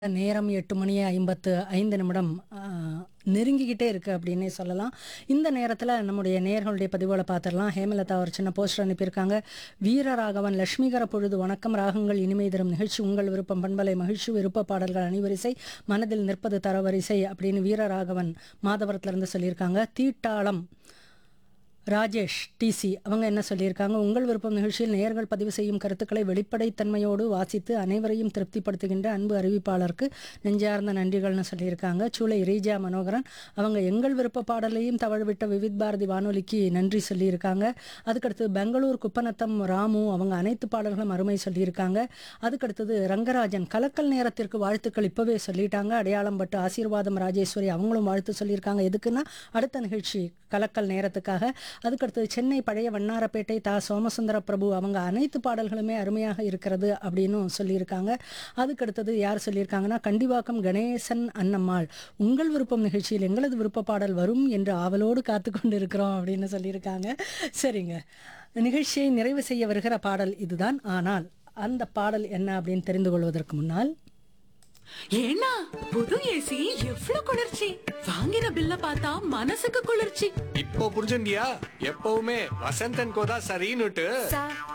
நேரம் எட்டு மணி ஐம்பத்து ஐந்து நிமிடம் ஆ, நெருங்கிக்கிட்டே இருக்கு அப்படின்னே சொல்லலாம் இந்த நேரத்தில் நம்முடைய நேர்களுடைய பதிவுகளை பார்த்துடலாம் ஹேமலதா ஒரு சின்ன போஸ்டர் அனுப்பியிருக்காங்க வீரராகவன் லட்சுமிகர பொழுது வணக்கம் ராகங்கள் இனிமை தரும் நிகழ்ச்சி உங்கள் விருப்பம் பண்பலை மகிழ்ச்சி விருப்ப பாடல்கள் அணிவரிசை மனதில் நிற்பது தரவரிசை அப்படின்னு வீரராகவன் மாதவரத்துலேருந்து சொல்லியிருக்காங்க தீட்டாளம் ராஜேஷ் டிசி அவங்க என்ன சொல்லியிருக்காங்க உங்கள் விருப்பம் நிகழ்ச்சியில் நேயர்கள் பதிவு செய்யும் கருத்துக்களை வெளிப்படைத்தன்மையோடு வாசித்து அனைவரையும் திருப்திப்படுத்துகின்ற அன்பு அறிவிப்பாளருக்கு நெஞ்சார்ந்த நன்றிகள்னு சொல்லியிருக்காங்க சூளை ரீஜா மனோகரன் அவங்க எங்கள் விருப்ப பாடலையும் தவழ்விட்ட விவித் பாரதி வானொலிக்கு நன்றி சொல்லியிருக்காங்க அதுக்கடுத்து பெங்களூர் குப்பநத்தம் ராமு அவங்க அனைத்து பாடல்களும் அருமை சொல்லியிருக்காங்க அதுக்கடுத்தது ரங்கராஜன் கலக்கல் நேரத்திற்கு வாழ்த்துக்கள் இப்போவே சொல்லிட்டாங்க அடையாளம் பட்டு ஆசீர்வாதம் ராஜேஸ்வரி அவங்களும் வாழ்த்து சொல்லியிருக்காங்க எதுக்குன்னா அடுத்த நிகழ்ச்சி கலக்கல் நேரத்துக்காக அதுக்கடுத்து சென்னை பழைய வண்ணாரப்பேட்டை தா சோமசுந்தர பிரபு அவங்க அனைத்து பாடல்களுமே அருமையாக இருக்கிறது அப்படின்னும் சொல்லியிருக்காங்க அதுக்கடுத்தது யார் சொல்லியிருக்காங்கன்னா கண்டிவாக்கம் கணேசன் அன்னம்மாள் உங்கள் விருப்பம் நிகழ்ச்சியில் எங்களது விருப்ப பாடல் வரும் என்று ஆவலோடு காத்து கொண்டு இருக்கிறோம் அப்படின்னு சொல்லியிருக்காங்க சரிங்க நிகழ்ச்சியை நிறைவு செய்ய வருகிற பாடல் இதுதான் ஆனால் அந்த பாடல் என்ன அப்படின்னு தெரிந்து கொள்வதற்கு முன்னால் ஏன்னா புது ஏசி எவ்ளோ குளிர்ச்சி வாங்கின பில்ல பார்த்தா மனசுக்கு குளிர்ச்சி இப்போ புரிஞ்சுண்டியா எப்பவுமே வசந்தன் கோதா சரின்னுட்டு